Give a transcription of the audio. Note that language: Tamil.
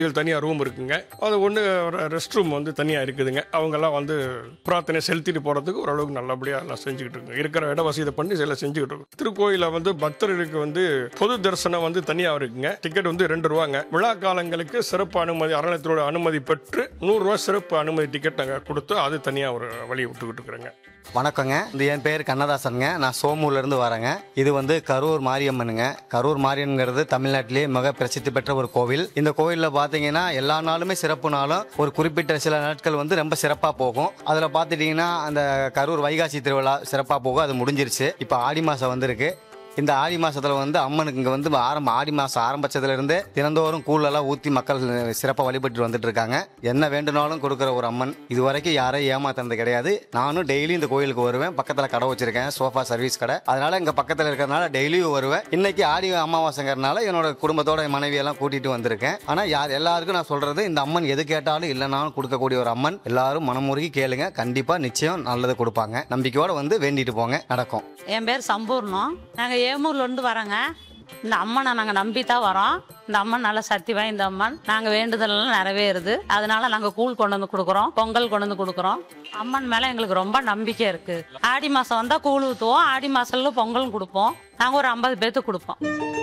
இது தனியாக ரூம் இருக்குங்க அது ஒன்று ரெஸ்ட் ரூம் வந்து தனியாக இருக்குதுங்க அவங்கெல்லாம் வந்து பிரார்த்தனை செலுத்திட்டு போகிறதுக்கு ஓரளவுக்கு நல்லபடியாக எல்லாம் செஞ்சுக்கிட்டு இருக்கோம் இருக்கிற இட வசதியை பண்ணி எல்லாம் செஞ்சுக்கிட்டு இருக்கோம் திருக்கோயிலில் வந்து பக்தர்களுக்கு வந்து பொது தரிசனம் வந்து தனியாக இருக்குங்க டிக்கெட் வந்து ரெண்டு ரூபாங்க விழா காலங்களுக்கு சிறப்பு அனுமதி அறநிலையத்தோட அனுமதி பெற்று நூறுரூவா சிறப்பு அனுமதி டிக்கெட் நாங்கள் கொடுத்து அது தனியாக ஒரு வழி விட்டுக்கிட்டு இருக்கிறோங்க வணக்கங்க இது என் பேர் கண்ணதாசனுங்க நான் சோமூர்ல இருந்து வரேங்க இது வந்து கரூர் மாரியம்மனுங்க கரூர் மாரியம்மன்கிறது தமிழ்நாட்டிலேயே மிக பிரசித்தி பெற்ற ஒரு கோவில் இந்த கோவிலில் பார்த்தீங்கன்னா எல்லா நாளுமே சிறப்பு நாளும் ஒரு குறிப்பிட்ட சில நாட்கள் வந்து ரொம்ப சிறப்பாக போகும் அதில் பார்த்துட்டிங்கன்னா அந்த கரூர் வைகாசி திருவிழா சிறப்பாக போகும் அது முடிஞ்சிருச்சு இப்போ ஆடி மாதம் வந்திருக்கு இந்த ஆடி மாசத்துல வந்து அம்மனுக்கு இங்க வந்து ஆரம்ப ஆடி மாசம் ஆரம்பிச்சதுல இருந்து தினந்தோறும் கூழெல்லாம் ஊத்தி மக்கள் சிறப்பாக வழிபட்டு வந்துட்டு இருக்காங்க என்ன வேண்டுனாலும் கொடுக்குற ஒரு அம்மன் இது வரைக்கும் யாரையும் ஏமாத்துறது கிடையாது நானும் டெய்லி இந்த கோயிலுக்கு வருவேன் பக்கத்துல கடை வச்சிருக்கேன் சோஃபா சர்வீஸ் கடை அதனால இங்க பக்கத்துல இருக்கிறதுனால டெய்லியும் வருவேன் இன்னைக்கு ஆடி அமாவாசைங்கிறதுனால என்னோட குடும்பத்தோட என் மனைவியெல்லாம் கூட்டிட்டு வந்திருக்கேன் ஆனா யார் எல்லாருக்கும் நான் சொல்றது இந்த அம்மன் எது கேட்டாலும் இல்லைனாலும் கொடுக்கக்கூடிய ஒரு அம்மன் எல்லாரும் மனமுருகி கேளுங்க கண்டிப்பா நிச்சயம் நல்லது கொடுப்பாங்க நம்பிக்கையோட வந்து வேண்டிட்டு போங்க நடக்கும் என் பேர் சம்பூர்ணம் நாங்கள் ஏமூர்லேருந்து வரோங்க இந்த அம்மனை நாங்கள் நம்பி தான் வரோம் இந்த அம்மன் நல்ல சக்தி வாய்ந்த அம்மன் நாங்கள் வேண்டுதலெல்லாம் நிறைவேறுது அதனால நாங்கள் கூழ் கொண்டு வந்து கொடுக்குறோம் பொங்கல் கொண்டு வந்து கொடுக்குறோம் அம்மன் மேலே எங்களுக்கு ரொம்ப நம்பிக்கை இருக்குது ஆடி மாதம் வந்தால் கூழ் ஊற்றுவோம் ஆடி மாதம்ல பொங்கலும் கொடுப்போம் நாங்கள் ஒரு ஐம்பது பேர்த்துக்கு கொடுப்போம்